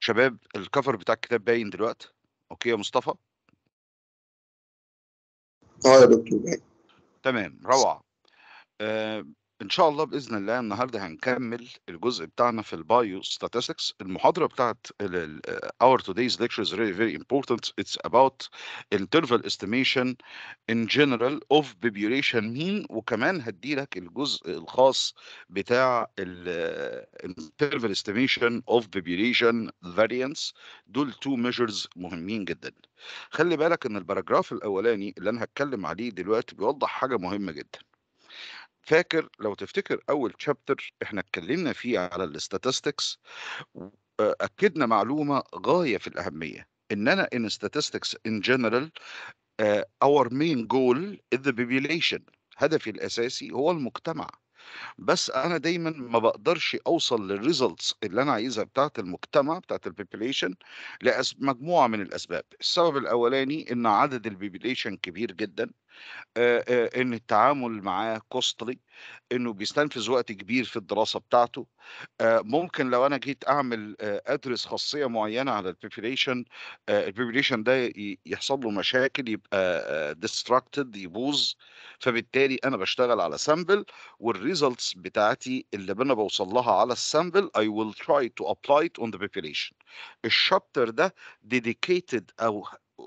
شباب الcover بتاع الكتاب باين دلوقتي؟ أوكي يا مصطفى؟ اه يا دكتور باين. تمام، روعة. آآ إن شاء الله بإذن الله النهارده هنكمّل الجزء بتاعنا في الbiostatistics المحاضرة بتاعة ال ال our today's lecture is very, very important. It's about interval estimation in general of population mean وكمان هادّي لك الجزء الخاص بتاع ال interval estimation of population variance دول 2 measures مهمين جدًا. خلّي بالك إن الباراجراف الأولاني اللي أنا هاتكلّم عليه دلوقتي بيوضّح حاجة مهمة جدًا. فاكر لو تفتكر أول chapter إحنا اتكلّمنا فيه على الstatistics و آآ أكّدنا معلومة غاية في الأهمية، إن أنا in statistics in general آآ our main goal is the population هدفي الأساسي هو المجتمع، بس أنا دايمًا ما باقدرش أوصل للresults اللي أنا عايزها بتاعة المجتمع بتاعة الpopulation لأس مجموعة من الأسباب. السبب الأولاني إن عدد الpopulation كبير جدًا، آآ آآ إن التعامل معاه costly إنه بيستنفذ وقت كبير في الدراسة بتاعته، آآ ممكن لو أنا جيت أعمل آآ أدرس خاصية معيّنة على الpopulation آآ الpopulation ده ي يحصل له مشاكل يبقى آآ distracted يبوظ، فبالتالي أنا باشتغل على sample والresults بتاعتي اللي ب أنا باوصل لها على الsample I will try to apply it on the population. الchapter ده dedicated أو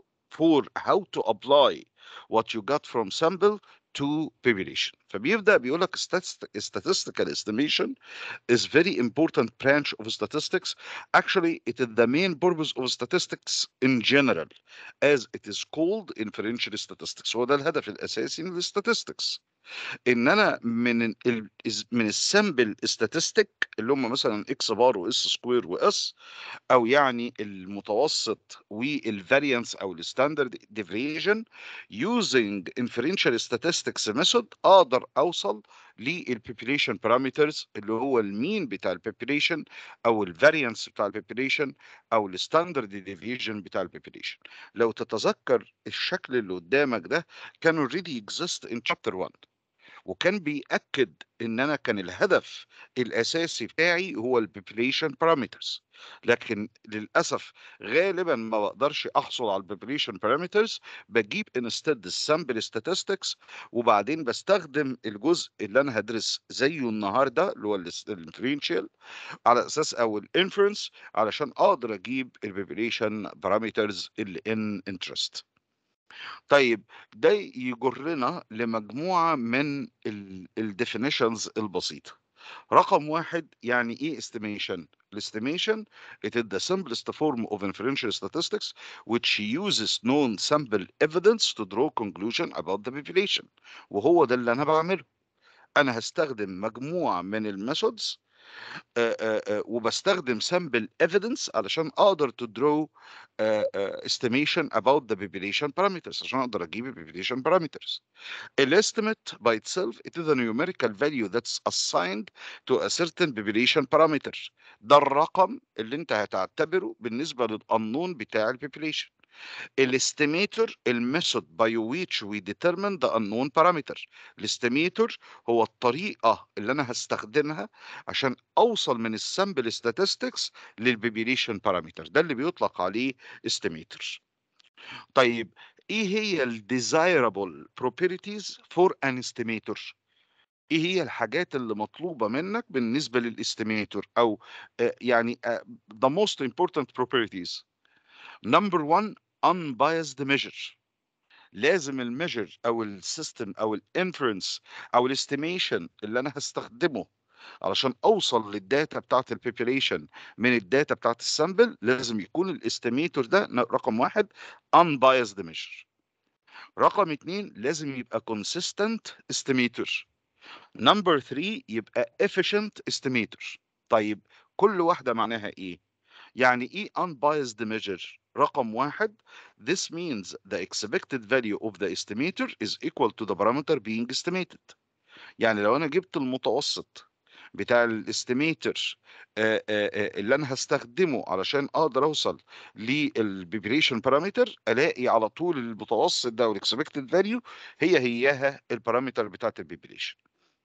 for how to apply what you got from sample to population. فبيبدأ بيقول لك statist statistical estimation is very important branch of statistics. Actually it is the main purpose of statistics in general as it is called inferential statistics هو ده الهدف الأساسي من الstatistics. إن أنا من ال الس من الsample statistic اللي هم مثلًا x bar وS square وS أو يعني المتوسط والvariance أو الstandard deviation using inferential statistics method أقدر أوصل للpopulation parameters اللي هو الmean بتاع الpopulation أو الvariance بتاع الpopulation أو الstandard deviation بتاع الpopulation. لو تتذكر الشكل اللي قدّامك ده كان already exist in chapter 1 وكان بيأكد إن أنا كان الهدف الأساسي بتاعي هو الpopulation parameters لكن للأسف غالبًا ما باقدرش أحصل على الpopulation parameters باجيب instead الsample statistics وبعدين باستخدم الجزء اللي أنا هادرس زيه النهارده اللي هو الاس الinferential على أساس أو الinference علشان أقدر أجيب الpopulation parameters اللي in interest. طيب ده يجرنا لمجموعة من ال الdefinitions البسيطة. رقم 1 يعني إيه estimation؟ الestimation it is the simplest form of inferential statistics which uses known sample evidence to draw conclusion about the population وهو ده اللي أنا باعمله. أنا هاستخدم مجموعة من الmethods آآ آآ آآ وباستخدم sample evidence علشان أقدر to draw آآ آآ estimation about the population parameters عشان أقدر أجيب الpopulation parameters. الestimate by itself it is a numerical value that's assigned to a certain population parameter ده الرقم اللي أنت هتعتبره بالنسبة للunknown بتاع الpopulation. الestimator الmethod by which we determine the unknown parameter. الestimator هو الطريقة اللي أنا هاستخدمها عشان أوصل من الsample statistics للpopulation parameter ده اللي بيطلق عليه estimator. طيب إيه هي الdesirable properties for an estimator؟ إيه هي الحاجات اللي مطلوبة منك بالنسبة للestimator أو آآ يعني آآ the most important properties. Number 1 unbiased measure لازم الmeasure أو الsystem أو الinference أو الestimation اللي أنا هاستخدمه علشان أوصل للdata بتاعة الpopulation من الdata بتاعة الsample لازم يكون الestimator ده ن رقم 1 unbiased measure. رقم 2 لازم يبقى consistent estimator. Number 3 يبقى efficient estimator. طيب كل واحدة معناها إيه؟ يعني إيه unbiased measure؟ رقم 1 this means the expected value of the estimator is equal to the parameter being estimated. يعني لو أنا جبت المتوسط بتاع الestimator آآ آآ اللي أنا هاستخدمه علشان أقدر أوصل للpopulation parameter ألاقي على طول المتوسط ده والexpected value هي هياها الparameter بتاعة الpopulation.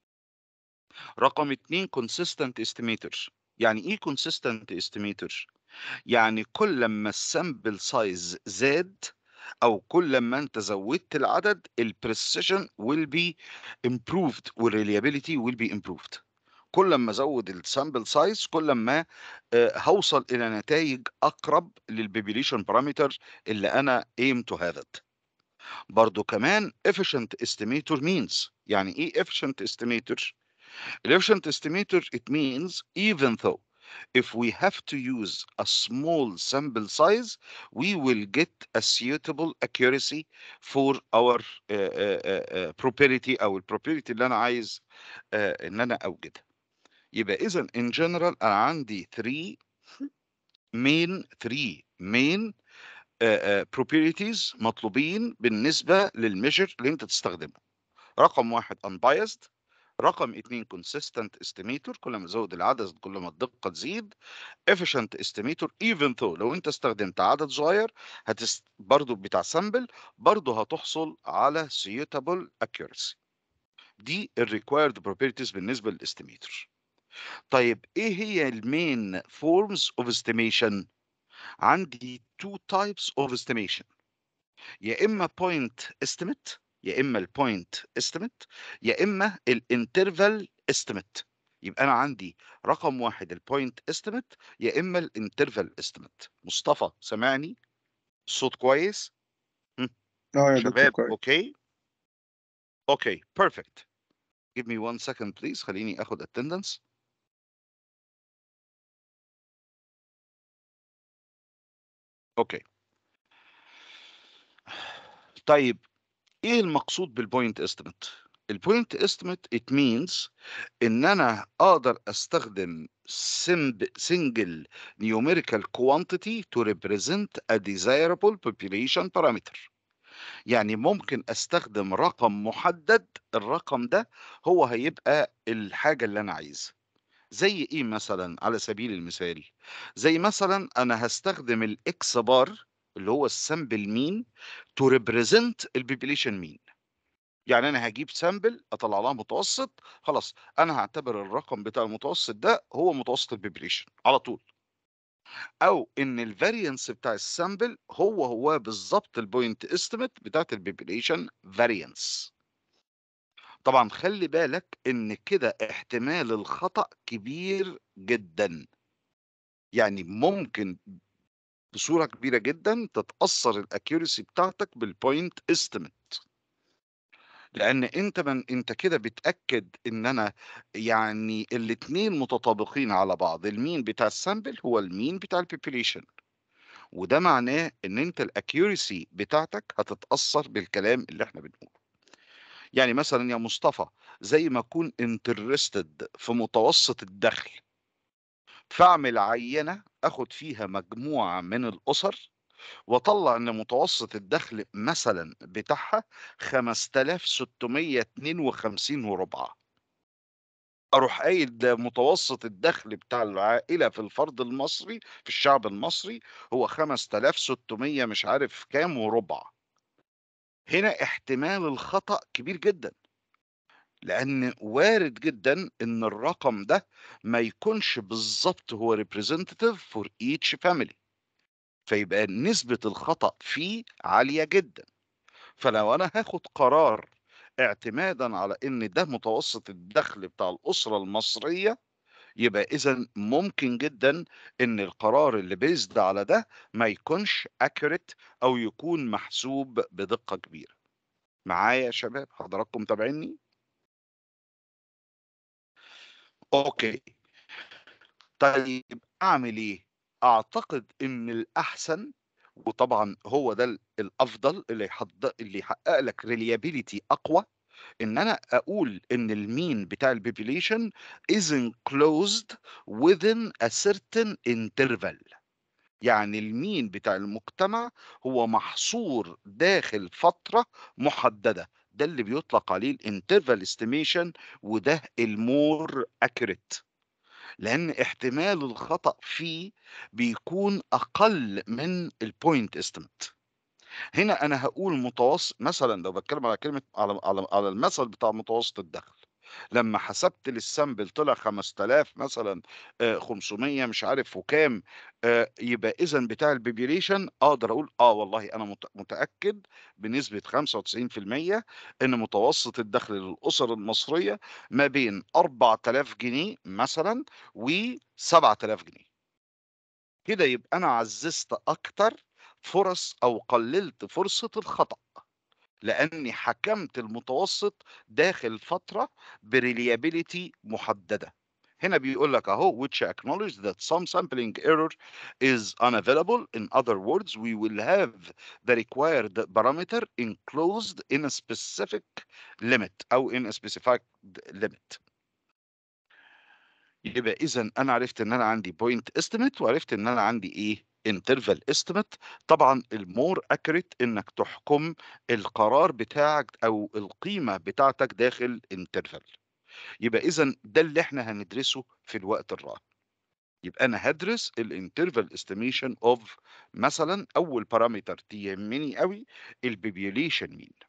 رقم 2 consistent estimator. يعني إيه consistent estimator؟ يعني كل أمّا الsample size زاد أو كل أمّا أنت زوّدت العدد الprecision will be improved والreliability will be improved. كل أمّا أزوّد الsample size كل أمّا آآ هاوصل إلى نتايج أقرب للpopulation parameter اللي أنا aim to have it. برضه كمان efficient estimator means يعني إيه efficient estimator؟ الefficient estimator it means even though if we have to use a small sample size we will get a suitable accuracy for our آآ آآ آآ probability أو الprobability اللي أنا عايز آآ إن أنا أوجدها. يبقى إذًا in general أنا عندي 3 main 3 main آآ آآ probabilities مطلوبين بالنسبة للmeasure اللي أنت تستخدمه. رقم 1 unbiased رقم 2 consistent estimator كل ما أزوّد العدد كل ما الدقة تزيد. efficient estimator even though لو أنت استخدمت عدد صغير هتست برضه بتاع sample برضه هتحصل على suitable accuracy. دي الrequired probabilities بالنسبة للestimator. طيب إيه هي الmain forms of estimation؟ عندي 2 types of estimation يا إما point estimate يا إما الpoint estimate يا إما الinterval estimate. يبقى أنا عندي رقم 1 الpoint estimate يا إما الinterval estimate. مصطفى سامعني؟ الصوت كويس؟ إمم. آه يا دكتور شباب كويس. أوكي؟ أوكي perfect. give me one second please خلّيني آخُد attendance. أوكي. طيب إيه المقصود بالpoint estimate؟ الpoint estimate it means إن أنا أقدر أستخدم simb single numerical quantity to represent a desirable population parameter. يعني ممكن أستخدم رقم محدد الرقم ده هو هيبقى الحاجة اللي أنا عايزها. زي إيه مثلًا على سبيل المثال؟ زي مثلًا أنا هاستخدم الX bar اللي هو الsample mean to represent الpopulation mean. يعني أنا هاجيب sample أطلّع لها متوسط خلاص أنا هاعتبر الرقم بتاع المتوسط ده هو متوسط الpopulation على طول. أو إن الvariance بتاع الsample هو هواه بالضبط الpoint estimate بتاعة الpopulation variance. طبعًا خلّي بالك إن كده احتمال الخطأ كبير جدًا. يعني ممكن بصورة كبيرة جدًا تتأثّر الaccuracy بتاعتك بالpoint estimate. لإن أنت من أنت كده بتأكد إن أنا يعني الاتنين متطابقين على بعض، الmean بتاع الsample هو الmean بتاع الpopulation. وده معناه إن أنت الaccuracy بتاعتك هتتأثّر بالكلام اللي إحنا بنقوله. يعني مثلًا يا مصطفى زي ما أكون interested في متوسط الدخل. فاعمل عينة آخُد فيها مجموعة من الأسر وأطلّع إن متوسط الدخل مثلًا بتاعها 5652.4. أروح قايل ده متوسط الدخل بتاع العائلة في الفرد المصري في الشعب المصري هو 5600 مش عارف كام وربع. هنا احتمال الخطأ كبير جدًا. لإن وارد جدًا إن الرقم ده ما يكونش بالضبط هو representative for each family. فيبقى نسبة الخطأ فيه عالية جدًا. فلو أنا هاخد قرار اعتمادًا على إن ده متوسط الدخل بتاع الأسرة المصرية، يبقى إذًا ممكن جدًا إن القرار اللي based على ده ما يكونش accurate أو يكون محسوب بدقة كبيرة. معايا يا شباب حضراتكم متابعينّي؟ أوكي. طيب أعمل إيه؟ أعتقد إن الأحسن وطبعًا هو ده ال الأفضل اللي يحض اللي يحقق لك reliability أقوى، إن أنا أقول إن الmean بتاع الpopulation is enclosed within a certain interval. يعني الmean بتاع المجتمع هو محصور داخل فترة محددة. ده اللي بيُطلق عليه الinterval estimation وده الmore accurate. لإن احتمال الخطأ فيه بيكون أقل من الpoint estimate. هنا أنا هاقول متوسط مثلًا لو باتكلم على كلمة على على على المثل بتاع متوسط الدخل. لمّا حسبت للsample طلع 5000 مثلًا آآ 500 مش عارف وكام آآ يبقى إذًا بتاع الpopulation أقدر أقول آه والله أنا مت متأكد بنسبة 95% إن متوسط الدخل للأسر المصرية ما بين 4000 جنيه مثلًا و7000 جنيه. كده يبقى أنا عزّزت أكتر فرص أو قلّلت فرصة الخطأ، لأني حكمت المتوسط داخل فترة برeliability محددة. هنا بيقول لك أهو which acknowledge that some sampling error is unavailable in other words we will have the required parameter enclosed in a specific limit أو in a specified limit. يبقى إذًا أنا عرفت إن أنا عندي point estimate وعرفت إن أنا عندي إيه interval estimate طبعًا الmore accurate إنك تحكم القرار بتاعك أو القيمة بتاعتك داخل interval. يبقى إذًا ده اللي إحنا هندرسه في الوقت الراهن. يبقى أنا هادرس الinterval estimation of مثلًا أول parameter تهمني أوي الpopulation mean.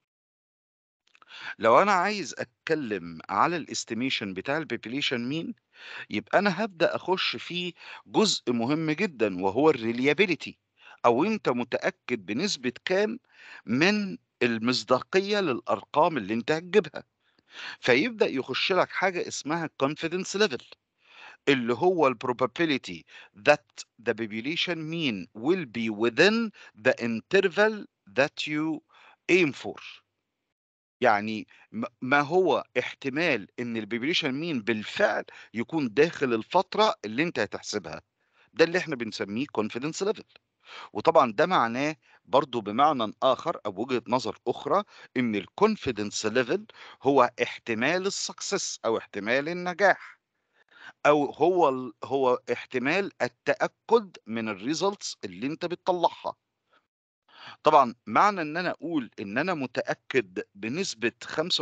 لو أنا عايز أتكلم على الestimation بتاع الpopulation mean يبقى أنا هابدأ أخش في جزء مهم جدًا وهو الreliability أو أنت متأكد بنسبة كام من المصداقية للأرقام اللي أنت هتجيبها. فيبدأ يخش لك حاجة اسمها confidence level اللي هو الprobability that the population mean will be within the interval that you aim for. يعني م ما هو احتمال إن الpopulation mean بالفعل يكون داخل الفترة اللي أنت هتحسبها. ده اللي إحنا بنسميه confidence level. وطبعًا ده معناه برضه بمعنى آخر أو وجهة نظر أخرى إن الconfidence level هو احتمال الsuccess أو احتمال النجاح. أو هو ال هو احتمال التأكد من الresults اللي أنت بتطلّعها. طبعًا معنى إن أنا أقول إن أنا متأكد بنسبة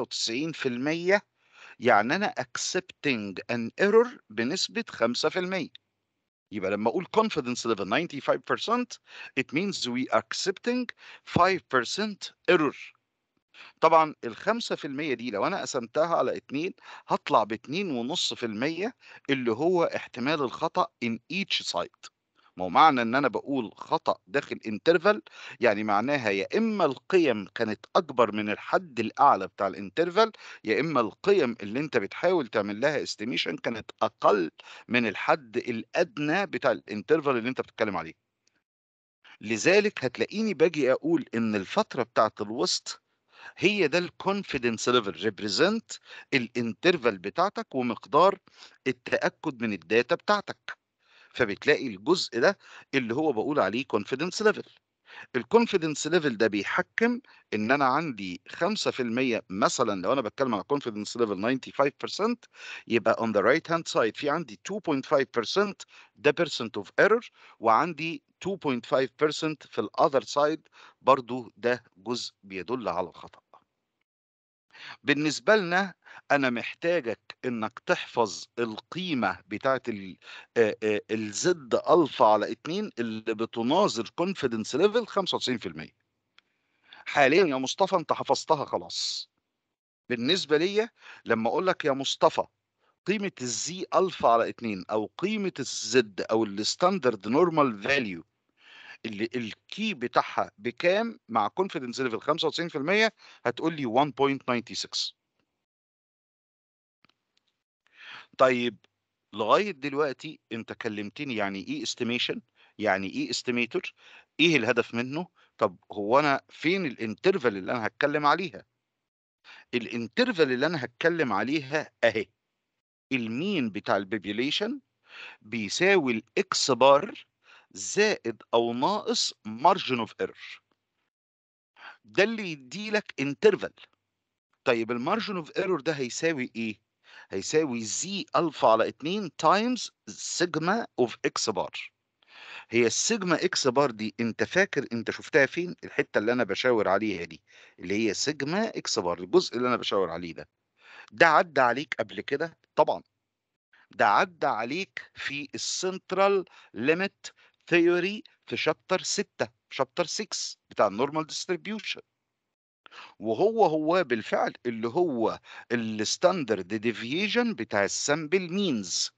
95% يعني أنا accepting an error بنسبة 5%. يبقى لمّا أقول confidence level 95% it means we accepting 5% error. طبعًا ال5% دي لو أنا قسمتها على 2 هاطلع ب2.5% اللي هو احتمال الخطأ in each side. ما هو معنى إن أنا باقول خطأ داخل interval يعني معناها يا إما القيم كانت أكبر من الحد الأعلى بتاع الinterval يا إما القيم اللي أنت بتحاول تعمل لها estimation كانت أقل من الحد الأدنى بتاع الinterval اللي أنت بتتكلم عليه. لذلك هتلاقيني باجي أقول إن الفترة بتاعة الوسط هي ده الconfidence level represent الinterval بتاعتك ومقدار التأكد من الdata بتاعتك. فبتلاقي الجزء ده اللي هو باقول عليه confidence level. الconfidence level ده بيحكم إن أنا عندي 5% مثلًا لو أنا باتكلم على confidence level 95% يبقى on the right hand side في عندي 2.5% ده percent of error وعندي 2.5% في الother side برضه ده جزء بيدل على الخطأ. بالنسبة لنا أنا محتاجك إنك تحفظ القيمة بتاعة ال آآ آآ الZ ألفا على 2 اللي بتناظر confidence level 95%. حاليًا يا مصطفى أنت حفظتها خلاص. بالنسبة ليّا لمّا أقول لك يا مصطفى قيمة الZ ألفا على 2 أو قيمة الZ أو الstandard normal value اللي الkey بتاعها بكام مع confidence level 95% هتقول لي 1.96. طيب لغاية دلوقتي أنت كلمتني يعني إيه estimation يعني إيه estimator إيه الهدف منه؟ طب هو أنا فين الinterval اللي أنا هاتكلم عليها؟ الinterval اللي أنا هاتكلم عليها أهي. الmean بتاع الpopulation بيساوي الX bar زائد أو ناقص margin of error. ده اللي يدّي لك interval. طيب الmargin of error ده هيساوي إيه؟ هيساوي Z ألفا على 2 times sigma of X bar. هي الsigma X bar دي أنت فاكر أنت شُفتها فين؟ الحتة اللي أنا باشاور عليها دي، اللي هي sigma X bar الجزء اللي أنا باشاور عليه ده. ده عدّى عليك قبل كده؟ طبعًا. ده عدّى عليك في الcentral limit theory في chapter 6 chapter 6 بتاع الnormal distribution. وهو هواه بالفعل اللي هو الstandard deviation بتاع الsample means.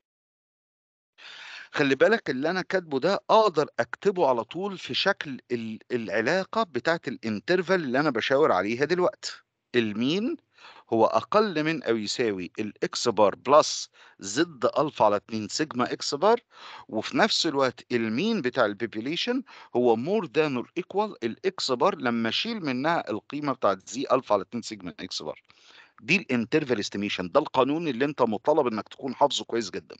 خلّي بالك اللي أنا كاتبه ده أقدر أكتبه على طول في شكل ال العلاقة بتاعة الinterval اللي أنا باشاور عليها دلوقتي. الmean هو أقل من أو يساوي الx bar plus زد ألفا على 2 سيجما x bar وفي نفس الوقت الmean بتاع الpopulation هو more than or equal الx bar لمّا أشيل منها القيمة بتاعة z ألفا على 2 سيجما x bar. دي الinterval estimation ده القانون اللي أنت مطالب إنك تكون حافظه كويس جدًا.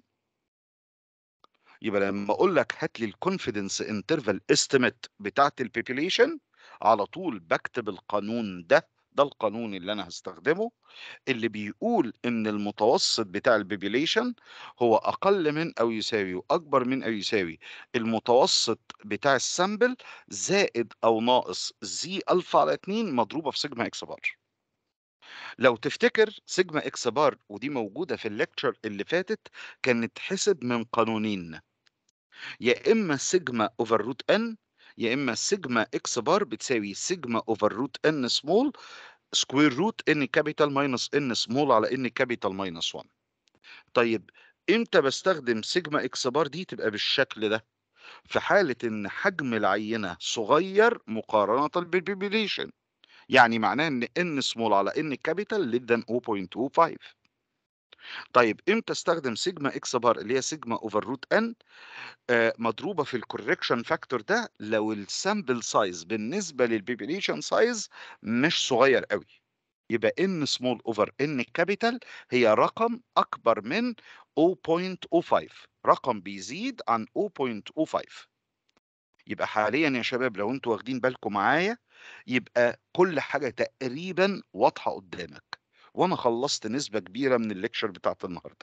يبقى لمّا أقول لك هات لي الconfidence interval estimate بتاعة الpopulation على طول باكتب القانون ده، ده القانون اللي أنا هاستخدمه، اللي بيقول إن المتوسط بتاع الpopulation هو أقل من أو يساوي وأكبر من أو يساوي المتوسط بتاع الsample زائد أو ناقص z ألفا على 2 مضروبة في سيجما x bar. لو تفتكر سيجما x bar ودي موجودة في الlecture اللي فاتت كانت تتحسب من قانونين. يا إما سيجما over root n يا إما سيجما x bar بتساوي سيجما over root n small square root n capital minus n small على n capital minus 1. طيب إمتى باستخدم سيجما x bar دي تبقى بالشكل ده؟ في حالة إن حجم العينة صغير مقارنةً بالpopulation. يعني معناه إن n small على n capital less than 0.25. طيب إمتى استخدم سيجما x bar اللي هي سيجما over root n آآ مضروبة في الcorrection factor ده لو الsample size بالنسبة للpopulation size مش صغير أوي. يبقى n small over n capital هي رقم أكبر من 0.05 رقم بيزيد عن 0.05. يبقى حاليًا يا شباب لو أنتم واخدين بالكم معايا يبقى كل حاجة تقريبًا واضحة قدامك، وأنا خلّصت نسبة كبيرة من الlecture بتاعة النهارده.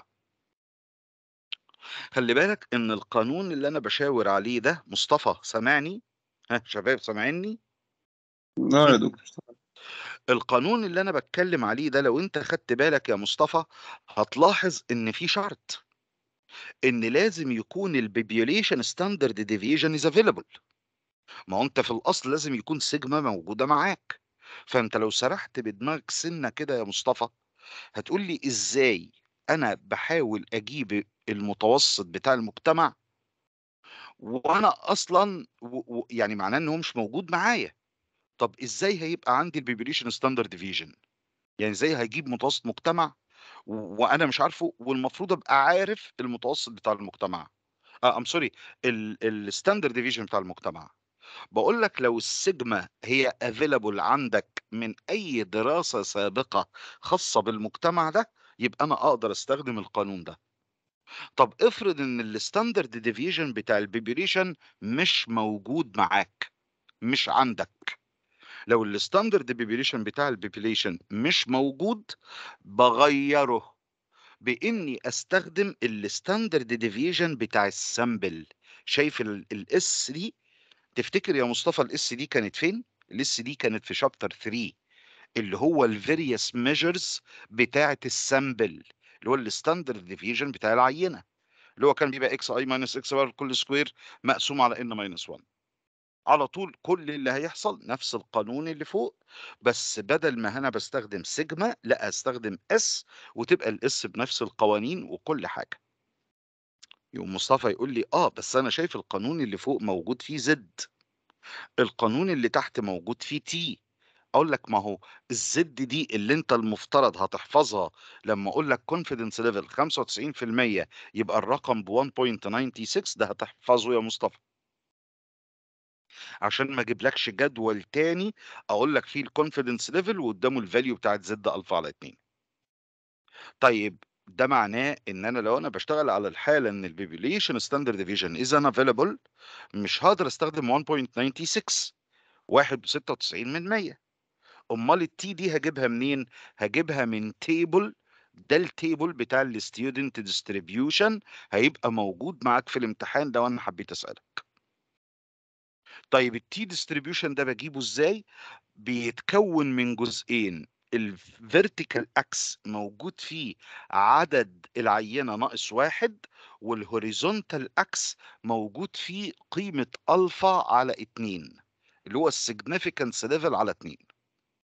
خلّي بالك إن القانون اللي أنا باشاور عليه ده مصطفى سامعني؟ ها شباب سامعينّي؟ آه يا دكتور تمام. القانون اللي أنا باتكلم عليه ده لو أنت خدت بالك يا مصطفى هتلاحظ إن في شرط. إن لازم يكون الpopulation standard deviation is available. ما هو أنت في الأصل لازم يكون سيجما موجودة معاك. فأنت لو سرحت بدماغك سِنّة كده يا مصطفى هتقول لي إزاي أنا باحاول أجيب المتوسط بتاع المجتمع وأنا أصلًا و و يعني معناه إن هو مش موجود معايا. طب إزاي هيبقى عندي الpopulation standard deviation؟ يعني إزاي هاجيب متوسط مجتمع و وأنا مش عارفه والمفروض أبقى عارف المتوسط بتاع المجتمع. آه I'm sorry ال الstandard deviation بتاع المجتمع. باقول لك لو السيجما هي available عندك من أي دراسة سابقة خاصة بالمجتمع ده، يبقى أنا أقدر أستخدم القانون ده. طب افرض إن الstandard deviation بتاع الpopulation مش موجود معاك، مش عندك. لو الstandard deviation بتاع الpopulation مش موجود، باغيّره بإني أستخدم الstandard deviation بتاع الsample. شايف ال الS دي؟ تفتكر يا مصطفى الS دي كانت فين؟ الS دي كانت في chapter 3 اللي هو الvarious measures بتاعة الsample اللي هو الstandard deviation بتاع العينة، اللي هو كان بيبقى xi minus x bar كل square مقسوم على n minus 1. على طول كل اللي هيحصل نفس القانون اللي فوق، بس بدل ما أنا باستخدم سيجما لأ هاستخدم S وتبقى الS بنفس القوانين وكل حاجة. يقوم مصطفى يقول لي: "آه بس أنا شايف القانون اللي فوق موجود فيه Z. القانون اللي تحت موجود فيه T." أقول لك ما هو الZ دي اللي أنت المفترض هتحفظها لمّا أقول لك confidence level 95% يبقى الرقم ب1.96 ده هتحفظه يا مصطفى. عشان ما أجيبلكش جدول تاني أقول لك فيه الconfidence level وقدامه الvalue بتاعة Z ألفا على 2. طيب ده معناه إن أنا لو أنا باشتغل على الحالة إن الpopulation standard deviation is unavailable مش هاقدر أستخدم 1.96 1.96%. أُمّال الT دي هاجيبها منين؟ هاجيبها من table ده الtable بتاع الstudent distribution هيبقى موجود معاك في الامتحان لو أنا حبيت أسألك. طيب الT distribution ده باجيبه إزاي؟ بيتكوّن من جزئين، الvertical axis موجود فيه عدد العينة ناقص 1 والhorizontal axis موجود فيه قيمة ألفا على 2 اللي هو الsignificance level على 2.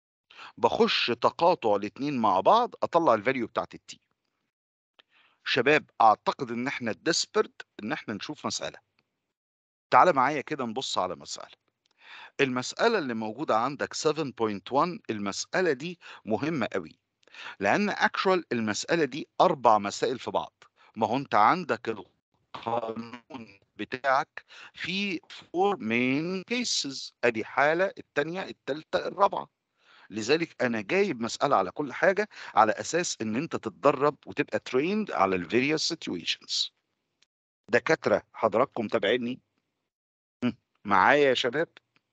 باخش تقاطع الاتنين مع بعض أطلّع الvalue بتاعة الT. شباب أعتقد إن إحنا desperate إن إحنا نشوف مسألة. تعالَ معايا كده نبُص على مسألة. المسألة اللي موجودة عندك 7.1 المسألة دي مهمة أوي، لأن actual المسألة دي 4 مسائل في بعض. ما هو أنت عندك القانون بتاعك فيه 4 main cases أدي حالة، التانية، التالتة، الرابعة. لذلك أنا جايب مسألة على كل حاجة على أساس إن أنت تتدرّب وتبقى trained على الvarious situations. دكاترة حضراتكم متابعينّي؟ إمم، معايا يا شباب؟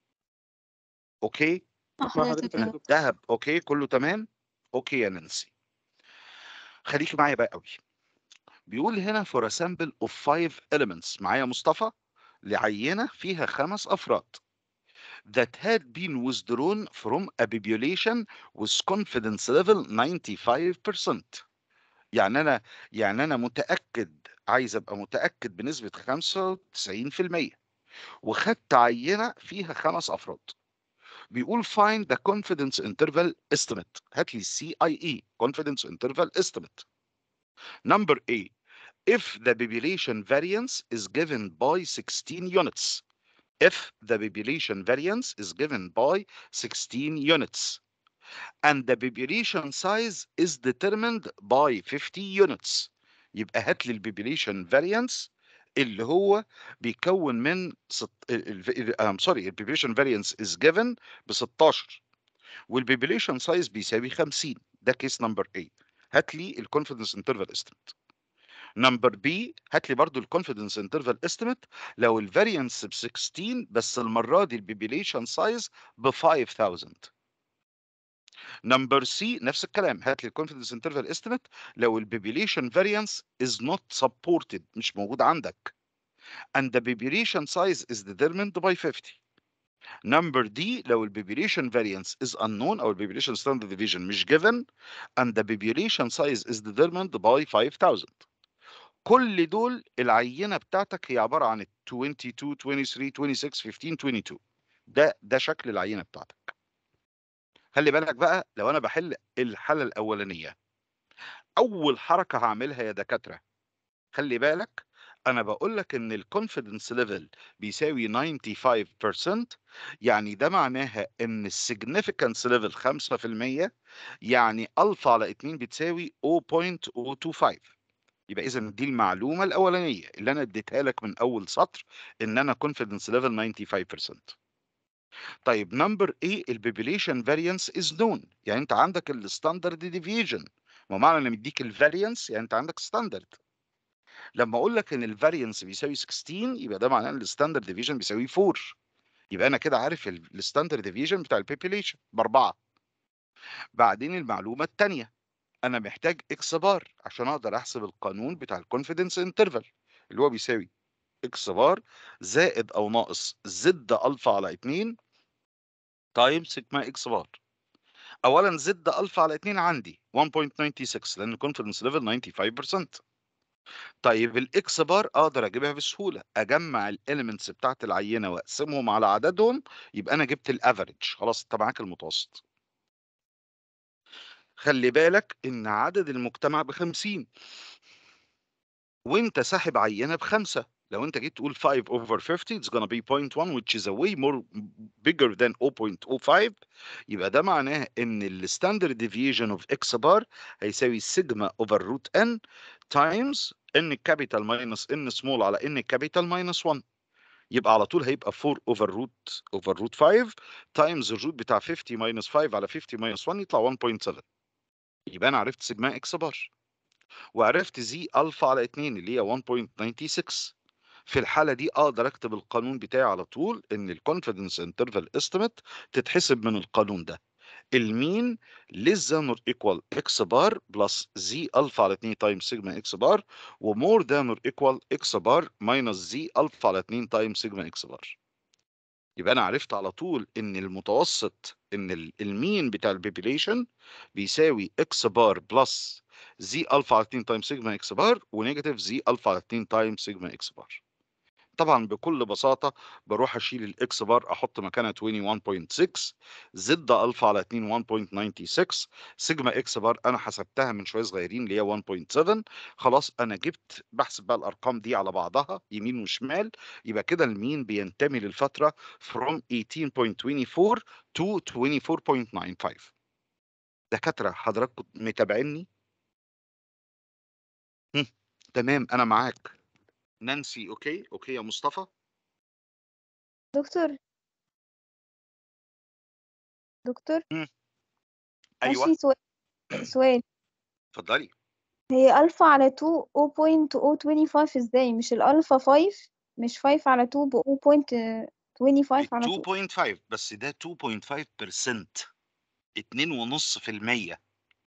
أوكي؟ مع حضرتك يا يا دكتور. دهب أوكي، كُلّه تمام؟ أوكي يا نانسي. خليكِ معايا بقى أوي. بيقول هنا for a sample of 5 elements معايا مصطفى؟ لعينة فيها 5 أفراد that had been withdrawn from a population with confidence level 95%. يعني أنا يعني أنا متأكد عايز أبقى متأكد بنسبة 95% وخدت عينة فيها 5 أفراد. بيقول find the confidence interval estimate هات لي CIE confidence interval estimate. Number A if the population variance is given by 16 units. If the population variance is given by 16 units and the population size is determined by 50 units يبقى هات لي الpopulation variance اللي هو بيكون من ست ال ال I'm sorry الpopulation variance is given ب16 والpopulation size بيساوي 50 ده case number A هات لي الconfidence interval estimate. number B هات لي برضه الconfidence interval estimate لو الvariance ب16 بس المرة دي الpopulation size ب5000. number C نفس الكلام هات لي الconfidence interval estimate لو الpopulation variance is not supported مش موجود عندك and the population size is determined by 50. number D لو الpopulation variance is unknown أو الpopulation standard deviation مش given and the population size is determined by 5000. كل دول العينة بتاعتك هي عبارة عن 22 23 26 15 22 ده ده شكل العينة بتاعتك. خلي بالك بقى لو أنا باحل الحالة الأولانية أول حركة هاعملها يا دكاترة خلي بالك أنا باقول لك إن الconfidence level بيساوي 95% يعني ده معناها إن الsignificance level 5% يعني ألفا على 2 بتساوي 0.025 يبقى إذًا دي المعلومة الأولانية اللي أنا اديتها لك من أول سطر إن أنا confidence level 95%. طيب number A الpopulation variance is known يعني أنت عندك الstandard deviation ما هو معنى إن مديك الvariance يعني أنت عندك standard. لما أقول لك إن الvariance بيساوي 16 يبقى ده معناه إن الstandard deviation بيساوي 4 يبقى أنا كده عارف ال الstandard deviation بتاع الpopulation ب4. بعدين المعلومة التانية أنا محتاج X بار عشان أقدر أحسب القانون بتاع الconfidence interval اللي هو بيساوي X بار زائد أو ناقص زد ألفا على 2 times سيجما X بار. أولًا زد ألفا على 2 عندي 1.96 لأن الconfidence level 95%. طيب الإكس بار أقدر أجيبها بسهولة، أجمّع الelements بتاعة العينة وأقسمهم على عددهم يبقى أنا جبت الaverage خلاص أنت معاك المتوسط. خلّي بالك إن عدد المجتمع ب50 وأنت ساحب عينة ب5 لو أنت جيت تقول 5 over 50 it's gonna be 0.1 which is a way more bigger than 0.05 يبقى ده معناه إن الstandard deviation of X bar هيساوي سيجما over root n times n capital minus n small على n capital minus 1 يبقى على طول هيبقى 4 over root over root 5 times الroot بتاع 50 minus 5 على 50 minus 1 يطلع 1.7 يبقى أنا عرفت سيجما X bar وعرفت زي ألفا على 2 اللي هي 1.96 في الحالة دي أقدر أكتب القانون بتاعي على طول إن الconfidence interval estimate تتحسب من القانون ده المين less than or equal x bar plus z ألفا على 2 times sigma x bar و more than or equal x bar minus z ألفا على 2 times sigma x bar يبقى أنا عرفت على طول إن المتوسط إن ال- المين بتاع البوبيليشن بيساوي x بار بلس z ألفا على 2 times sigma x بار ونيجاتيف z ألفا على 2 times sigma x بار طبعا بكل بساطه بروح اشيل الاكس بار احط مكانها 21.6 زد الفا على 2 1.96 سيجما اكس بار انا حسبتها من شويه صغيرين اللي هي 1.7 خلاص انا جبت بحسب بقى الارقام دي على بعضها يمين وشمال يبقى كده المين بينتمي للفتره from 18.24 to 24.95 دكاتره حضراتكم متابعيني هم، تمام انا معاك نانسي اوكي اوكي يا مصطفى دكتور دكتور ايوه ماشي سؤال سؤال اتفضلي هي ألفا على 2 0.025 ازاي مش الألفا 5 مش 5 على 2 ب 0.25 على 2 2.5 بس ده 2.5% اتنين ونص في المية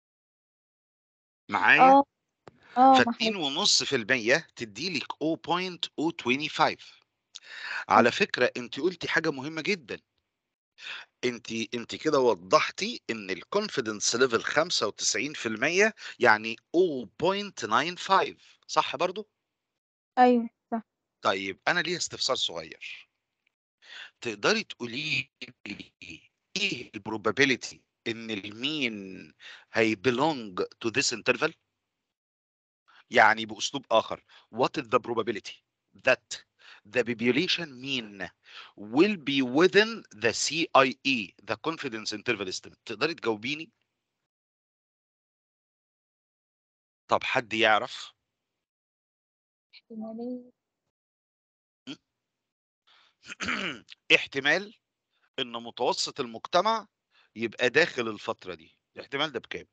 معايا اه اه فاتنين محمود ونص في المية تديلك 0.025 على فكرة انت قلتي حاجة مهمة جدا انت انت كده وضحتي ان الكونفيدنس ليفل 95% يعني 0.95 صح برضو ايوه صح طيب انا ليه استفسار صغير تقدري تقولي لي ايه البروبابيلتي ان المين هي belong to this interval يعني باسلوب اخر what is the probability that the population mean will be within the CIE the confidence interval estimate تقدري تجاوبيني طب حد يعرف احتمالية احتمال ان متوسط المجتمع يبقى داخل الفترة دي الاحتمال ده بكام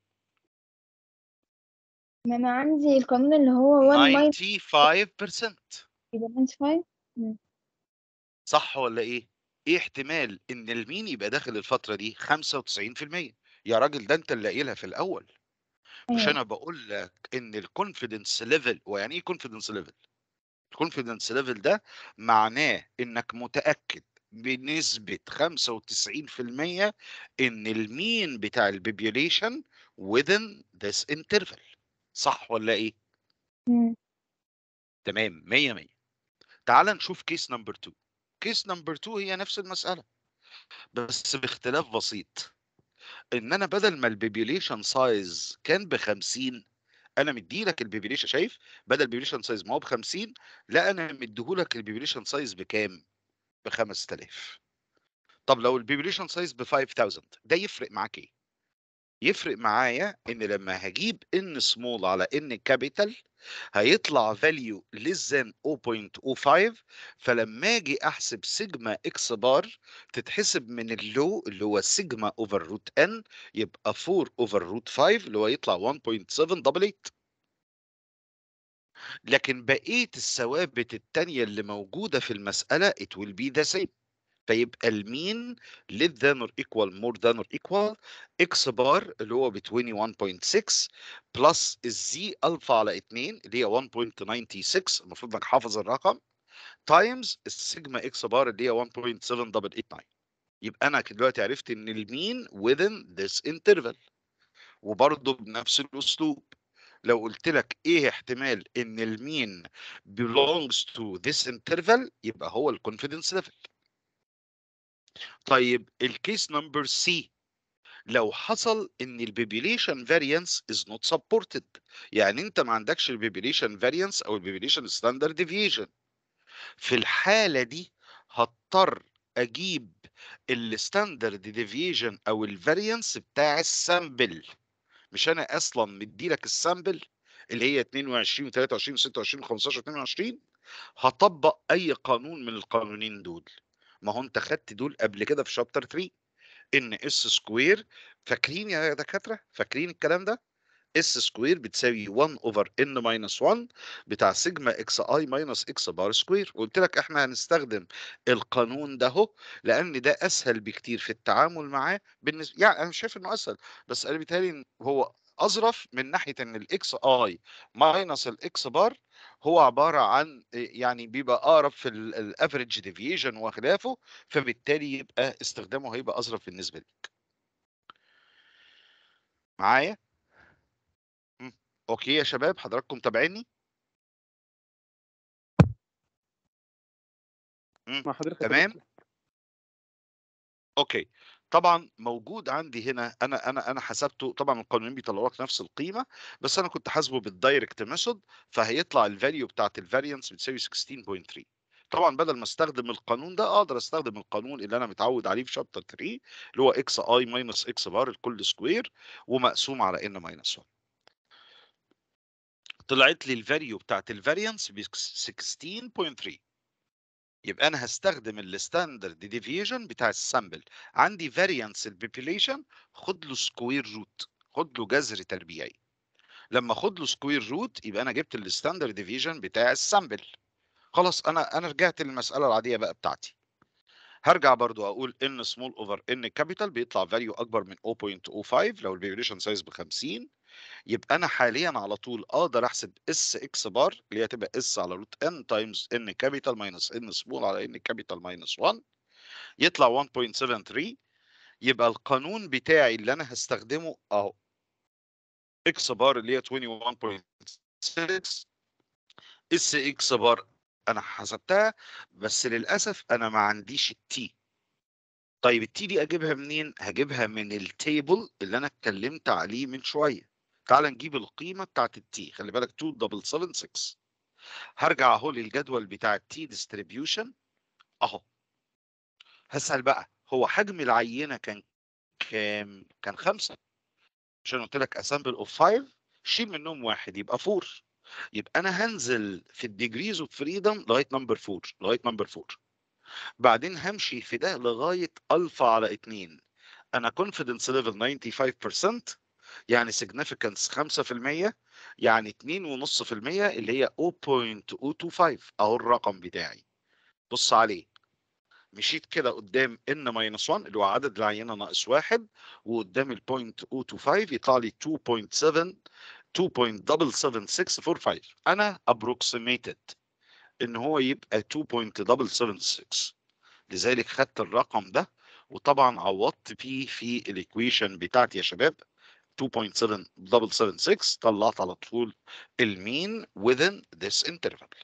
ما انا عندي القانون اللي هو 1 ماينس 95% يبقى 95 صح ولا ايه ايه احتمال ان المين يبقى داخل الفترة دي 95% يا راجل ده انت اللي قايلها في الاول مش ايوه انا بقول لك ان الكونفيدنس ليفل ويعني ايه كونفيدنس ليفل الكونفيدنس ليفل ده معناه انك متاكد بنسبه 95% ان المين بتاع البيبيوليشن within this interval صح ولا ايه مم. تمام 100 100 تعال نشوف كيس نمبر 2 كيس نمبر 2 هي نفس المساله بس باختلاف بسيط ان انا بدل ما البيبيوليشن سايز كان ب 50 انا مديلك البيبيوليشن شايف بدل البيبيوليشن سايز ما هو ب 50 لا انا مديهولك البيبيوليشن سايز بكام ب 5000 طب لو البيبيوليشن سايز ب 5000 ده يفرق معاك ايه يفرق معايا ان لما هجيب ان سمول على ان كابيتال هيطلع فاليو less than 0.05 فلما اجي احسب سيجما اكس بار تتحسب من اللو اللي هو سيجما اوفر روت ان يبقى 4 اوفر روت 5 اللي هو يطلع 1.7 دبل 8 لكن بقيه الثوابت التانية اللي موجوده في المساله it will be the same فيبقى المين less than or equal more than or equal اكس بار اللي هو ب 21.6 بلس الزي الفا على 2 اللي هي 1.96 المفروض انك حافظ الرقم تايمز السيجما اكس بار اللي هي 1.7889 يبقى انا دلوقتي عرفت ان المين within this interval وبرضه بنفس الاسلوب لو قلت لك ايه احتمال ان المين belongs to this interval يبقى هو الكونفيدنس ليفل طيب الكيس نمبر سي لو حصل ان البيبيليشن فاريانس از نوت سبورتد يعني انت ما عندكش البيبيليشن فاريانس او البيبيليشن ستاندرد ديفيشن في الحاله دي هضطر اجيب الستاندرد ديفيشن او الفاريانس بتاع السامبل مش انا اصلا مديلك السامبل اللي هي 22 23 26 15 22 هطبق اي قانون من القانونين دول ما هو انت خدت دول قبل كده في شابتر 3 ان اس سكوير فاكرين يا دكاتره فاكرين الكلام ده اس سكوير بتساوي 1 اوفر ان ماينس 1 بتاع سيجما اكس اي ماينس اكس بار سكوير قلت لك احنا هنستخدم القانون ده اهو لان ده اسهل بكتير في التعامل معاه بالنسبه يعني انا شايف انه اسهل بس انا بيتهيألي إن هو اظرف من ناحيه ان الاكس اي ماينس الاكس بار هو عباره عن يعني بيبقى اقرب في الافريج ديفيجن وخلافه فبالتالي يبقى استخدامه هيبقى اظرف بالنسبه لك معايا مم. اوكي يا شباب حضراتكم تابعيني مم. مع حضرتك يا تمام دكتور. اوكي طبعا موجود عندي هنا انا انا انا حسبته طبعا القانونين بيطلعوا لك نفس القيمه بس انا كنت حاسبه بالدايركت ميثود فهيطلع الفاليو بتاعت الفاريانس بتساوي 16.3 طبعا بدل ما استخدم القانون ده اقدر استخدم القانون اللي انا متعود عليه في شابتر 3 اللي هو اكس اي ماينس اكس بار الكل سكوير ومقسوم على ان ماينس 1 طلعت لي الفاليو بتاعت الفاريانس ب 16.3 يبقى انا هستخدم الستاندرد ديفيجن بتاع السامبل عندي فاريانس البوبيليشن خد له سكوير روت خد له جذر تربيعي لما خد له سكوير روت يبقى انا جبت الستاندرد ديفيجن بتاع السامبل خلاص انا انا رجعت للمساله العاديه بقى بتاعتي هرجع برضو اقول ان سمول اوفر ان كابيتال بيطلع فاليو اكبر من 0.05 لو البيبيليشن سايز ب 50 يبقى انا حاليا على طول اقدر احسب اس اكس بار اللي هي تبقى اس على روت ان تايمز ان كابيتال ماينس ان سمول على ان كابيتال ماينس 1 يطلع 1.73 يبقى القانون بتاعي اللي انا هستخدمه اهو اكس بار اللي هي 21.6 اس اكس بار انا حسبتها بس للاسف انا ما عنديش التي طيب التي دي اجيبها منين هجيبها من التيبل اللي انا اتكلمت عليه من شويه تعال نجيب القيمه بتاعت التي خلي بالك 2776 هرجع اهو للجدول بتاع التي ديستريبيوشن اهو هسأل بقى هو حجم العينه كان كام كان خمسة عشان قلت لك اسامبل اوف 5 شيل منهم واحد يبقى 4 يبقى انا هنزل في الديجريز اوف فريدم لغايه نمبر 4 لغايه نمبر 4 بعدين همشي في ده لغايه الفا على 2 انا كونفيدنس ليفل 95% يعني significance 5% يعني 2.5% اللي هي 0.025 اهو الرقم بتاعي بص عليه مشيت كده قدام n ماينس 1 اللي هو عدد العينه ناقص واحد وقدام ال 0.025 يطلع لي 2.7 2.77645 انا approximated ان هو يبقى 2.776 لذلك خدت الرقم ده وطبعا عوضت فيه في الايكويشن بتاعتي يا شباب 2.776 طلعت على طول المين within this interval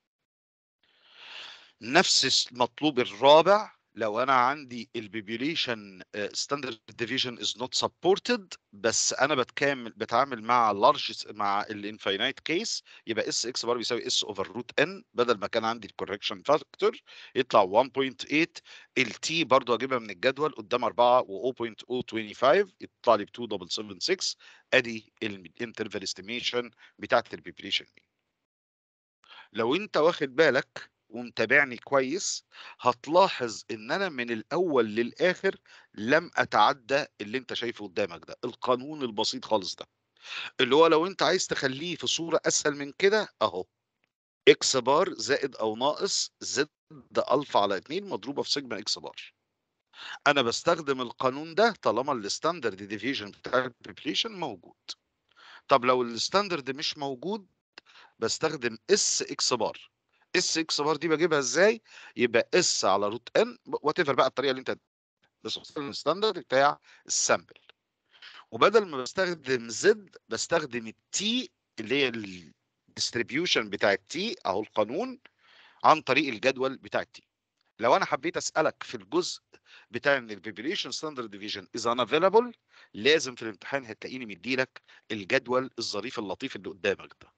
نفس المطلوب الرابع لو انا عندي البيبيوليشن ستاندرد ديفيجن از نوت سبورتد بس انا بتكامل بتعامل مع لارج مع الانفاينايت كيس يبقى اس اكس بار بيساوي اس اوفر روت ان بدل ما كان عندي الكوركشن فاكتور يطلع 1.8 التي برضو اجيبها من الجدول قدام 4 و 0.025 يطلع لي ب 2776 ادي الانترفال استيميشن بتاعت البيبيوليشن لو انت واخد بالك ومتابعني كويس هتلاحظ ان انا من الاول للاخر لم اتعدى اللي انت شايفه قدامك ده القانون البسيط خالص ده اللي هو لو انت عايز تخليه في صورة اسهل من كده اهو اكس بار زائد او ناقص زد الفا على 2 مضروبة في سيجما اكس بار انا بستخدم القانون ده طالما الستاندرد ديفيجن بتاع البريبليشن موجود طب لو الستاندرد مش موجود بستخدم اس اكس بار اس اكس بار دي بجيبها ازاي يبقى اس على روت ان وات ايفر بقى الطريقه اللي انت بس بستخدم الستاندرد بتاع السامبل وبدل ما بستخدم زد بستخدم التي اللي هي الديستريبيوشن بتاع التي اهو القانون عن طريق الجدول بتاع التي لو انا حبيت اسالك في الجزء بتاع ان البيبيليشن ستاندرد ديفيجن از ان افيلابل لازم في الامتحان هتلاقيني مديلك الجدول الظريف اللطيف اللي قدامك ده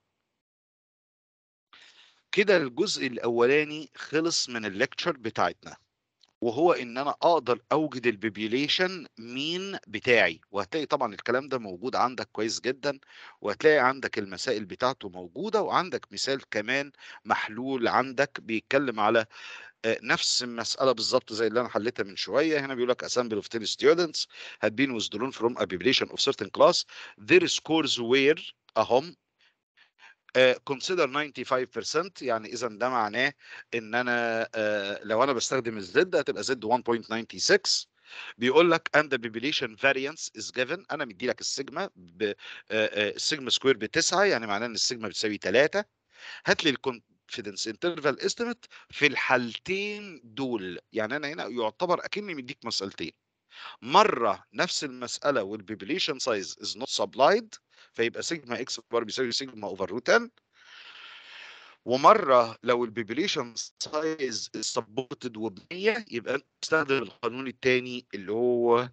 كده الجزء الاولاني خلص من الليكتشر بتاعتنا وهو ان انا اقدر اوجد البيبيوليشن مين بتاعي وهتلاقي طبعا الكلام ده موجود عندك كويس جدا وهتلاقي عندك المسائل بتاعته موجوده وعندك مثال كمان محلول عندك بيتكلم على آه، نفس المساله بالظبط زي اللي انا حليتها من شويه هنا بيقول لك assemble of 10 students had been withdrawn from a population of certain class their scores were اهم آه، consider 95% يعني اذا ده معناه ان انا آه، لو انا بستخدم الزد هتبقى زد 1.96 بيقول لك and the population variance is given انا مدي لك السيجما ب آه، آه، السيجما سكوير بتسعه يعني معناه ان السيجما بتساوي 3 هات لي الكونفيدنس انترفال استيميت في الحالتين دول يعني انا هنا يعتبر اكني مديك مسالتين مره نفس المساله والبيبليشن سايز از نوت سبلايد فيبقى سيجما اكس بار بيساوي سيجما اوفر روت 10 ومره لو البيبيليشن سايز سبورتد وبنيه يبقى انت تستخدم القانون الثاني اللي هو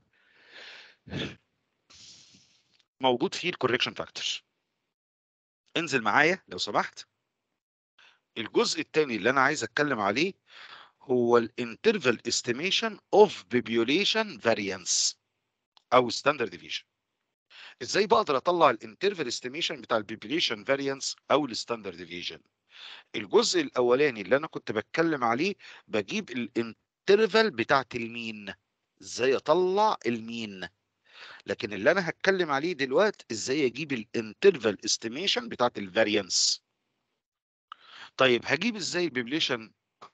موجود فيه الكوريكشن فاكتور انزل معايا لو سمحت الجزء الثاني اللي انا عايز اتكلم عليه هو الانترفال استيميشن اوف بيبيوليشن فاريانس او ستاندرد ديفيشن ازاي بقدر اطلع الانترفال استيميشن بتاع البيبيوليشن فاريانس او الستاندرد ديفيشن الجزء الاولاني اللي انا كنت بتكلم عليه بجيب الانترفال بتاعت المين ازاي اطلع المين لكن اللي انا هتكلم عليه دلوقتي ازاي اجيب الانترفال استيميشن بتاعت الفاريانس طيب هجيب ازاي البيبليشن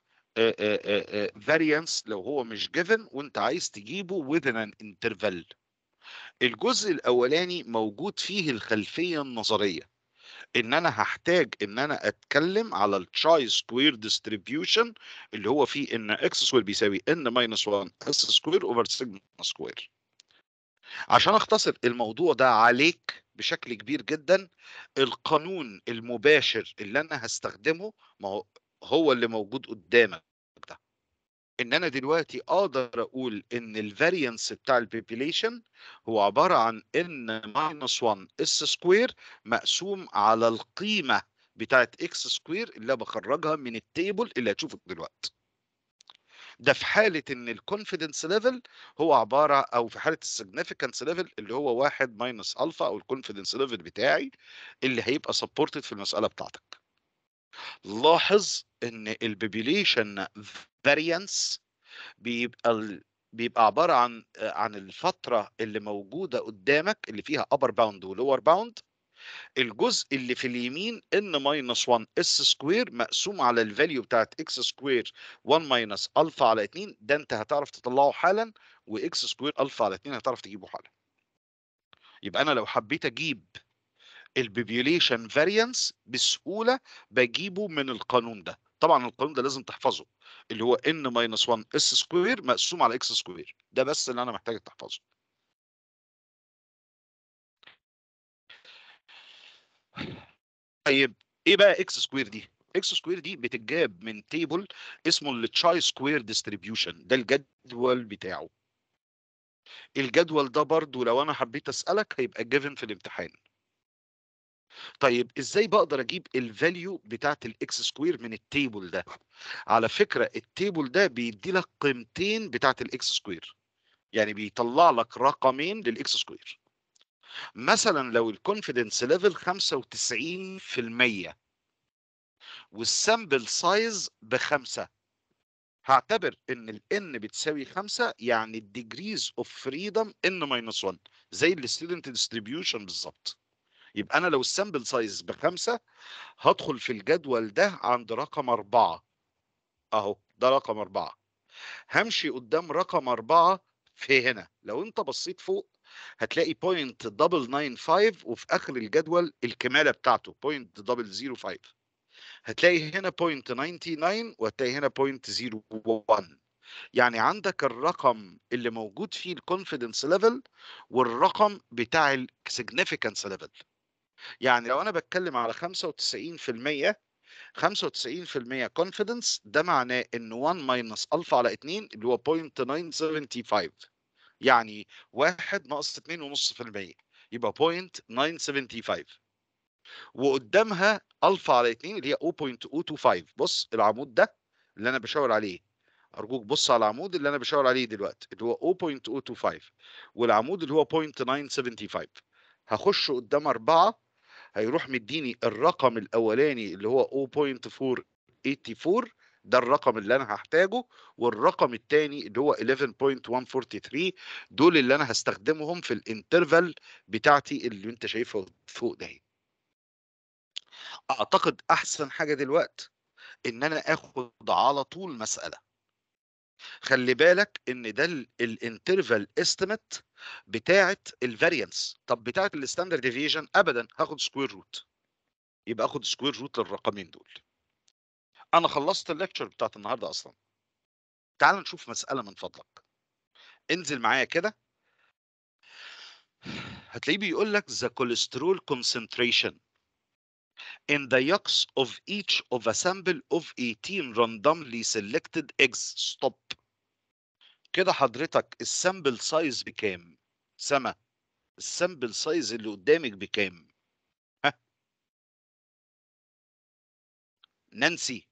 فاريانس لو هو مش جيفن وانت عايز تجيبه within an interval الجزء الاولاني موجود فيه الخلفيه النظريه ان انا هحتاج ان انا اتكلم على التراي سكوير ديستريبيوشن اللي هو فيه ان اكس سكوير بيساوي ان ماينس 1 اس سكوير اوفر سيجما سكوير عشان اختصر الموضوع ده عليك بشكل كبير جدا القانون المباشر اللي انا هستخدمه ما هو هو اللي موجود قدامك ده ان انا دلوقتي اقدر اقول ان الفاريانس بتاع البيبيليشن هو عباره عن ان ماينس 1 اس سكوير مقسوم على القيمه بتاعت اكس سكوير اللي بخرجها من التيبل اللي هتشوفه دلوقتي ده في حاله ان الكونفيدنس ليفل هو عباره او في حاله السيجنيفيكانس ليفل اللي هو واحد ماينس الفا او الكونفيدنس ليفل بتاعي اللي هيبقى سبورتد في المساله بتاعتك لاحظ ان البيبيليشن فاريانس بيبقى ال... بيبقى عباره عن عن الفتره اللي موجوده قدامك اللي فيها upper باوند ولور باوند الجزء اللي في اليمين ان ماينس 1 اس سكوير مقسوم على الفاليو بتاعت اكس سكوير 1 ماينس الفا على 2 ده انت هتعرف تطلعه حالا واكس سكوير الفا على 2 هتعرف تجيبه حالا يبقى انا لو حبيت اجيب البيبيوليشن فاريانس بسهوله بجيبه من القانون ده طبعا القانون ده لازم تحفظه اللي هو ان ماينس 1 اس سكوير مقسوم على اكس سكوير ده بس اللي انا محتاج تحفظه طيب ايه بقى اكس سكوير دي اكس سكوير دي بتتجاب من تيبل اسمه التشاي سكوير ديستريبيوشن ده الجدول بتاعه الجدول ده برضو لو انا حبيت اسالك هيبقى جيفن في الامتحان طيب ازاي بقدر اجيب الفاليو بتاعت الاكس سكوير من التيبل ده على فكره التيبل ده بيدي لك قيمتين بتاعت الاكس سكوير يعني بيطلع لك رقمين للاكس سكوير مثلا لو الكونفيدنس ليفل 95% والسامبل سايز بخمسة هعتبر ان ال n بتساوي خمسة يعني الديجريز اوف فريدم n ماينس 1 زي الستودنت ديستريبيوشن بالظبط يبقى انا لو السامبل سايز بخمسة هدخل في الجدول ده عند رقم أربعة اهو ده رقم أربعة همشي قدام رقم أربعة في هنا لو انت بصيت فوق هتلاقي بوينت دبل ناين فايف وفي اخر الجدول الكماله بتاعته بوينت دبل زيرو فايف هتلاقي هنا بوينت 99 وهتلاقي هنا بوينت 01 يعني عندك الرقم اللي موجود فيه الكونفيدنس ليفل والرقم بتاع السيجنيفيكانس ليفل يعني لو انا بتكلم على 95% 95% confidence ده معناه ان 1 ماينس الفا على 2 اللي هو 0.975 يعني 1 ناقص 2.5% يبقى 0.975 وقدامها الفا على 2 اللي هي 0.025 بص العمود ده اللي انا بشاور عليه ارجوك بص على العمود اللي انا بشاور عليه دلوقتي اللي هو 0.025 والعمود اللي هو 0.975 هخش قدام أربعة هيروح مديني الرقم الاولاني اللي هو 0.484 ده الرقم اللي انا هحتاجه والرقم الثاني اللي هو 11.143 دول اللي انا هستخدمهم في الانترفال بتاعتي اللي انت شايفها فوق ده اعتقد احسن حاجه دلوقتي ان انا اخد على طول مساله خلي بالك ان ده الانترفال استيميت بتاعه الفاريانس طب بتاعه الستاندرد ديفيجن ابدا هاخد سكوير روت يبقى اخد سكوير روت للرقمين دول انا خلصت الليكتشر بتاعت النهارده اصلا تعال نشوف مساله من فضلك انزل معايا كده هتلاقيه بيقول لك the cholesterol concentration in the yolks of each of a sample of 18 randomly selected eggs stop كده حضرتك السامبل سايز بكام سما السامبل سايز اللي قدامك بكام ها نانسي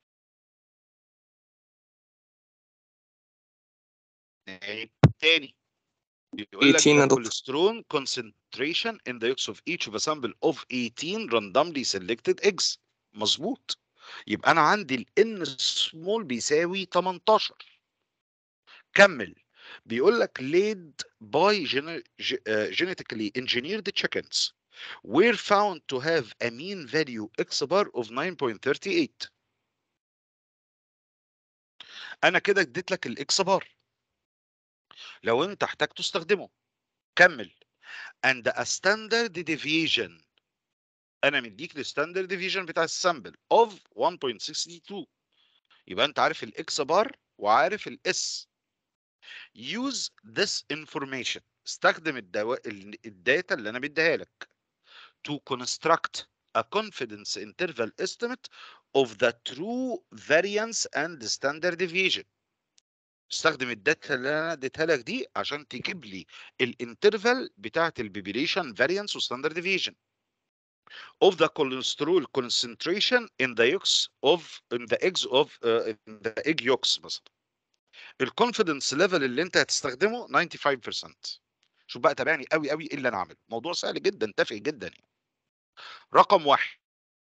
نعيد تاني بيقول لك 18 يا the دكتور. cholesterol concentration in the yolks of each of a sample of 18 randomly selected eggs مظبوط يبقى انا عندي ال n small بيساوي 18 كمل بيقول لك laid by gene- ge- uh, genetically engineered chickens were found to have a mean value x bar of 9.38 انا كده اديت لك الاكس بار لو انت احتاج تستخدمه كمل and a standard deviation انا مديك الستاندرد ديفيجن بتاع السامبل of 1.62 يبقى انت عارف الاكس بار وعارف الاس use this information استخدم الدوا... ال- الداتا اللي انا مديها لك to construct a confidence interval estimate of the true variance and standard deviation استخدم الداتا اللي انا اديتها لك دي عشان تجيب لي الانترفال بتاعت البيبيليشن فاريانس وستاندرد ديفيجن of the cholesterol concentration in the yolks of in the eggs of uh, in the egg yolks مثلا الكونفيدنس ليفل اللي انت هتستخدمه 95% شوف بقى تابعني قوي قوي ايه اللي انا عامله موضوع سهل جدا تافه جدا يعني رقم واحد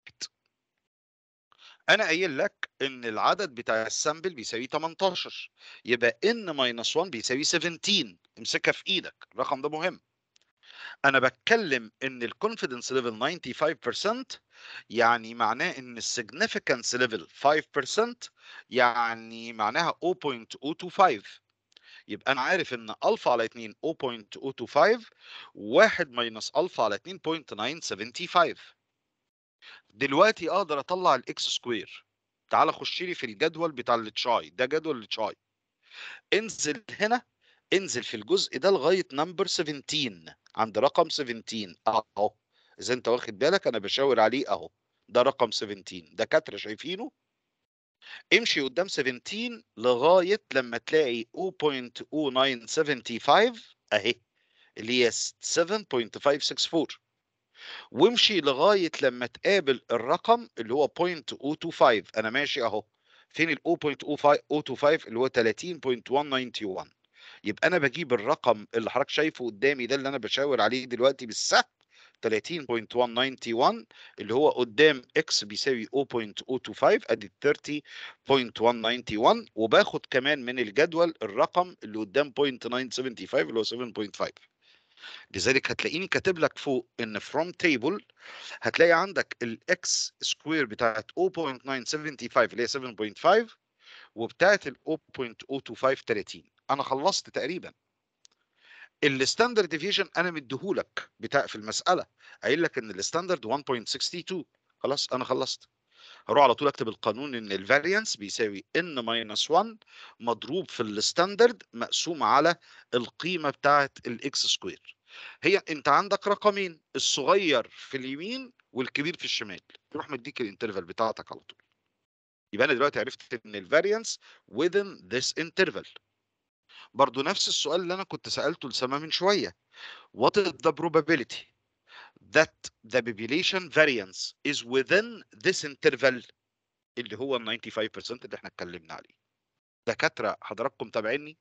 انا قايل لك ان العدد بتاع السامبل بيساوي 18 يبقى ان ماينس 1 بيساوي 17 امسكها في ايدك الرقم ده مهم انا بتكلم ان الكونفيدنس ليفل 95% يعني معناه ان السيجنيفيكانس ليفل 5% يعني معناها 0.025 يبقى انا عارف ان الفا على 2 0.025 1 ماينس الفا على 2.975 دلوقتي اقدر اطلع الاكس سكوير تعال خش لي في الجدول بتاع التشاي ده جدول التشاي انزل هنا انزل في الجزء ده لغايه نمبر 17 عند رقم 17 اهو اذا انت واخد بالك انا بشاور عليه اهو ده رقم 17 دكاتره شايفينه امشي قدام 17 لغايه لما تلاقي 0.0975 اهي اللي هي 7.564 وامشي لغايه لما تقابل الرقم اللي هو 0.025 انا ماشي اهو فين ال 0.025 اللي هو 30.191 يبقى انا بجيب الرقم اللي حضرتك شايفه قدامي ده اللي انا بشاور عليه دلوقتي بالسهم 30.191 اللي هو قدام اكس بيساوي 0.025 ادي 30.191 وباخد كمان من الجدول الرقم اللي قدام 0.975 اللي هو 7.5 لذلك هتلاقيني كاتب لك فوق ان from table هتلاقي عندك الاكس سكوير بتاعت 0.975 اللي هي 7.5 وبتاعت ال 0.025 30 انا خلصت تقريبا الستاندرد ديفيجن انا مديهولك بتاع في المساله قايل لك ان الستاندرد 1.62 خلاص انا خلصت هروح على طول اكتب القانون ان الفاريانس بيساوي ان ماينس 1 مضروب في الستاندرد مقسوم على القيمه بتاعه الاكس سكوير هي انت عندك رقمين الصغير في اليمين والكبير في الشمال تروح مديك الانترفال بتاعتك على طول يبقى انا دلوقتي عرفت ان الفاريانس within this interval برضو نفس السؤال اللي انا كنت سالته لسما من شويه what is the probability that the population variance is within this interval اللي هو ال 95% اللي احنا اتكلمنا عليه دكاتره حضراتكم تابعيني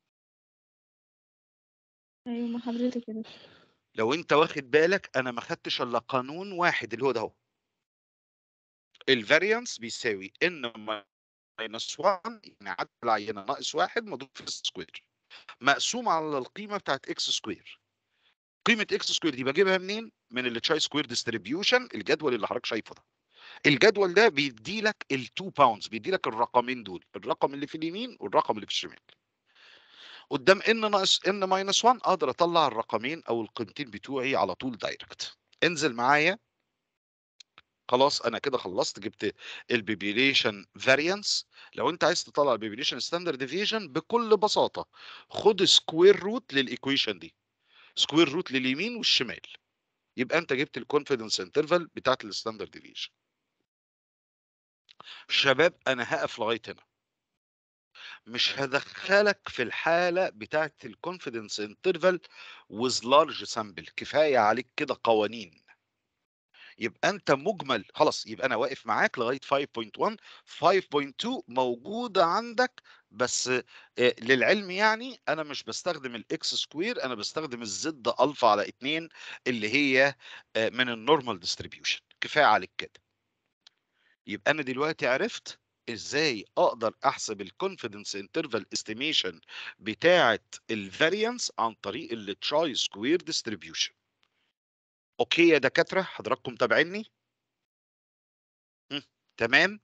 ايوه ما حضرتك كده لو انت واخد بالك انا ما خدتش الا قانون واحد اللي هو ده اهو الفاريانس بيساوي ان ماينس 1 يعني عدد العينه ناقص واحد مضروب في السكوير مقسوم على القيمه بتاعت اكس سكوير قيمه اكس سكوير دي بجيبها منين من التشاي سكوير ديستريبيوشن الجدول اللي حضرتك شايفه ده الجدول ده بيدي لك ال2 باوندز بيدي لك الرقمين دول الرقم اللي في اليمين والرقم اللي في الشمال قدام ان ناقص ان ماينس 1 اقدر اطلع الرقمين او القيمتين بتوعي على طول دايركت انزل معايا خلاص انا كده خلصت جبت البيبيليشن فاريانس لو انت عايز تطلع البيبيليشن ستاندرد ديفيجن بكل بساطه خد سكوير روت للايكويشن دي سكوير روت لليمين والشمال يبقى انت جبت الكونفيدنس انترفال بتاعت الستاندرد ديفيشن شباب انا هقف لغايه هنا مش هدخلك في الحاله بتاعت الكونفيدنس انترفال ويز لارج سامبل كفايه عليك كده قوانين يبقى انت مجمل خلاص يبقى انا واقف معاك لغايه 5.1 5.2 موجوده عندك بس آه، للعلم يعني انا مش بستخدم الاكس سكوير انا بستخدم الزد الفا على 2 اللي هي آه، من النورمال ديستريبيوشن كفايه عليك كده يبقى انا دلوقتي عرفت ازاي اقدر احسب الكونفيدنس انترفال استيميشن بتاعه الفاريانس عن طريق التشاي سكوير ديستريبيوشن اوكي يا دكاتره حضراتكم متابعيني مم، تمام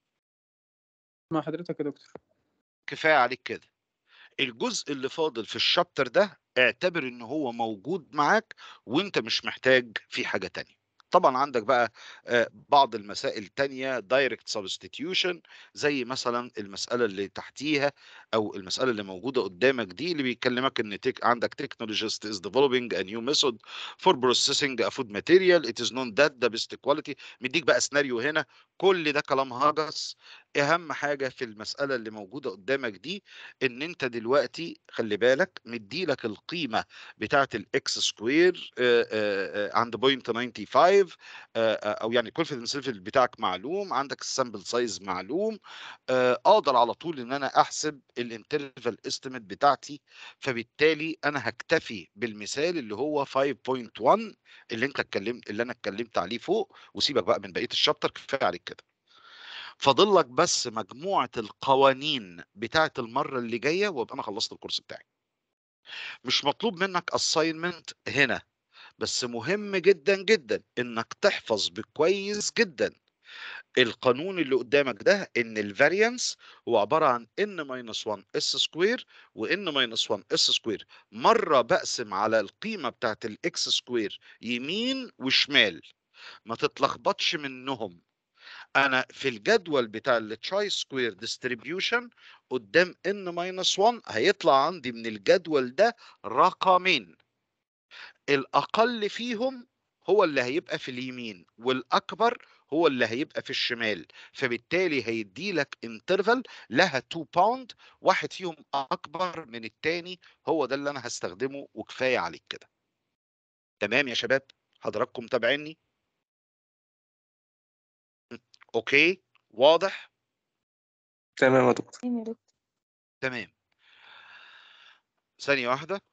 مع حضرتك يا دكتور كفايه عليك كده الجزء اللي فاضل في الشابتر ده اعتبر ان هو موجود معاك وانت مش محتاج فيه حاجه تانية طبعا عندك بقى آه، بعض المسائل تانية دايركت سبستيتيوشن زي مثلا المسألة اللي تحتيها أو المسألة اللي موجودة قدامك دي اللي بيكلمك إن تك عندك technologist is developing a new method for processing a food material it is known that the best quality مديك بقى سيناريو هنا كل ده كلام هجس أهم حاجة في المسألة اللي موجودة قدامك دي إن أنت دلوقتي خلي بالك مديلك القيمة بتاعة الإكس سكوير عند بوينت 95 آه، آه، او يعني الكونفدنس ليفل بتاعك معلوم عندك السامبل سايز معلوم آه، اقدر على طول ان انا احسب الانترفال استيميت بتاعتي فبالتالي انا هكتفي بالمثال اللي هو 5.1 اللي انت اتكلمت اللي انا اتكلمت عليه فوق وسيبك بقى من بقيه الشابتر كفايه عليك كده فاضل لك بس مجموعه القوانين بتاعه المره اللي جايه وابقى انا خلصت الكورس بتاعي مش مطلوب منك اساينمنت هنا بس مهم جدا جدا انك تحفظ بكويس جدا القانون اللي قدامك ده ان الفاريانس هو عباره عن ان ماينس 1 اس سكوير وان ماينس 1 اس سكوير مره بقسم على القيمه بتاعت الاكس سكوير يمين وشمال ما تتلخبطش منهم انا في الجدول بتاع التشاي سكوير ديستريبيوشن قدام ان ماينس 1 هيطلع عندي من الجدول ده رقمين الاقل فيهم هو اللي هيبقى في اليمين والاكبر هو اللي هيبقى في الشمال فبالتالي هيدي لك انترفال لها 2 باوند واحد فيهم اكبر من التاني هو ده اللي انا هستخدمه وكفايه عليك كده تمام يا شباب حضراتكم متابعيني م. اوكي واضح تمام يا دكتور تمام يا دكتور تمام ثانيه واحده